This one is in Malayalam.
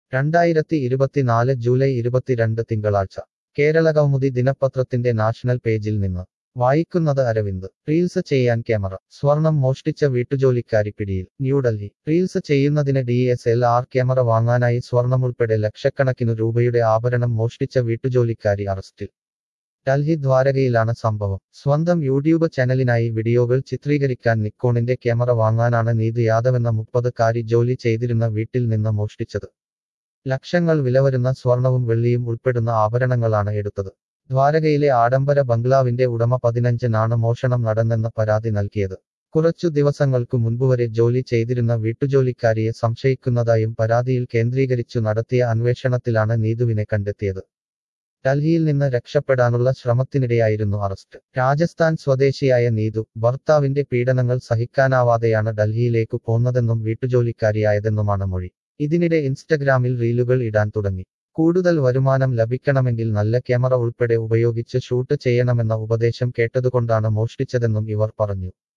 രണ്ടായിരത്തി ഇരുപത്തിനാല് ജൂലൈ ഇരുപത്തിരണ്ട് തിങ്കളാഴ്ച കേരള കൗമുദി ദിനപത്രത്തിന്റെ നാഷണൽ പേജിൽ നിന്ന് വായിക്കുന്നത് അരവിന്ദ് റീൽസ് ചെയ്യാൻ ക്യാമറ സ്വർണം മോഷ്ടിച്ച വീട്ടുജോലിക്കാരി പിടിയിൽ ന്യൂഡൽഹി റീൽസ് ചെയ്യുന്നതിന് D S L R camera വാങ്ങാനായി സ്വർണമുൾപ്പെടെ ലക്ഷക്കണക്കിനു രൂപയുടെ ആഭരണം മോഷ്ടിച്ച വീട്ടുജോലിക്കാരി അറസ്റ്റിൽ ഡൽഹി ദ്വാരകയിലാണ് സംഭവം സ്വന്തം യൂട്യൂബ് ചാനലിനായി വീഡിയോകൾ ചിത്രീകരിക്കാൻ നിക്കോണിന്റെ ക്യാമറ വാങ്ങാനാണ് നീതു യാദവെന്ന മുപ്പതുകാരി ജോലി ചെയ്തിരുന്ന വീട്ടിൽ നിന്ന് മോഷ്ടിച്ചത് ലക്ഷങ്ങൾ വിലവരുന്ന സ്വർണവും വെള്ളിയും ഉൾപ്പെടുന്ന ആഭരണങ്ങളാണ് എടുത്തത് ദ്വാരകയിലെ ആഡംബര ബംഗ്ലാവിന്റെ ഉടമ പതിനഞ്ചിനാണ് മോഷണം നടന്നെന്ന് പരാതി നൽകിയത് കുറച്ചു ദിവസങ്ങൾക്കു മുൻപുവരെ ജോലി ചെയ്തിരുന്ന വീട്ടുജോലിക്കാരിയെ സംശയിക്കുന്നതായും പരാതിയിൽ കേന്ദ്രീകരിച്ചു നടത്തിയ അന്വേഷണത്തിലാണ് നീതുവിനെ കണ്ടെത്തിയത് ഡൽഹിയിൽ നിന്ന് രക്ഷപ്പെടാനുള്ള ശ്രമത്തിനിടെയായിരുന്നു അറസ്റ്റ് രാജസ്ഥാൻ സ്വദേശിയായ നീതു ഭർത്താവിന്റെ പീഡനങ്ങൾ സഹിക്കാനാവാതെയാണ് ഡൽഹിയിലേക്കു പോന്നതെന്നും വീട്ടുജോലിക്കാരിയായതെന്നുമാണ് മൊഴി ഇതിനിടെ ഇൻസ്റ്റഗ്രാമിൽ റീലുകൾ ഇടാൻ തുടങ്ങി കൂടുതൽ വരുമാനം ലഭിക്കണമെങ്കിൽ നല്ല ക്യാമറ ഉൾപ്പെടെ ഉപയോഗിച്ച് ഷൂട്ട് ചെയ്യണമെന്ന ഉപദേശം കേട്ടതുകൊണ്ടാണ് മോഷ്ടിച്ചതെന്നും ഇവർ പറഞ്ഞു